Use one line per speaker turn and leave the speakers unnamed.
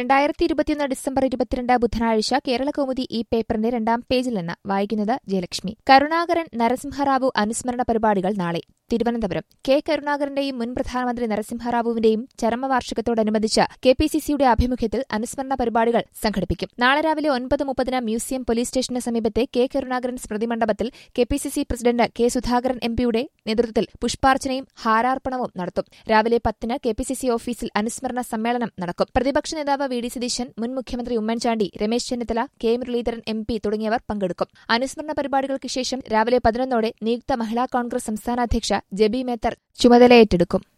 രണ്ടായിരത്തി ഇരുപത്തിയൊന്ന് ഡിസംബർ ഇരുപത്തിരണ്ട് ബുധനാഴ്ച കേരള കൗമുദി ഈ പേപ്പറിന്റെ രണ്ടാം പേജിൽ നിന്ന് വായിക്കുന്നത് ജയലക്ഷ്മി കരുണാകരൻ നരസിംഹറാവു അനുസ്മരണ പരിപാടികൾ നാളെ തിരുവനന്തപുരം കെ കരുണാകരന്റെയും മുൻ പ്രധാനമന്ത്രി നരസിംഹറാവുവിന്റെയും ചരമവാർഷികത്തോടനുബന്ധിച്ച് കെ പി സി സിയുടെ ആഭിമുഖ്യത്തിൽ അനുസ്മരണ പരിപാടികൾ സംഘടിപ്പിക്കും നാളെ രാവിലെ ഒൻപത് മുപ്പതിന് മ്യൂസിയം പോലീസ് സ്റ്റേഷന് സമീപത്തെ കെ കരുണാകരൻ സ്മൃതി മണ്ഡപത്തിൽ K P C C president K Sudhakaran M പിയുടെ നേതൃത്വത്തിൽ പുഷ്പാർച്ചനയും ഹാരാർപ്പണവും നടത്തും രാവിലെ പത്തിന് കെ പി സി സി ഓഫീസിൽ അനുസ്മരണ സമ്മേളനം നടക്കും പ്രതിപക്ഷ നേതാവ് വി ഡി സതീശൻ മുൻ മുഖ്യമന്ത്രി Oommen Chandy Ramesh Chennithala K Muraleedharan M P തുടങ്ങിയവർ പങ്കെടുക്കും അനുസ്മരണ പരിപാടികൾക്ക് ശേഷം രാവിലെ പതിനൊന്നോടെ നിയുക്ത മഹിളാ കോൺഗ്രസ് സംസ്ഥാന അധ്യക്ഷ ജെബി മേത്തർ ചുമതലയേറ്റെടുക്കും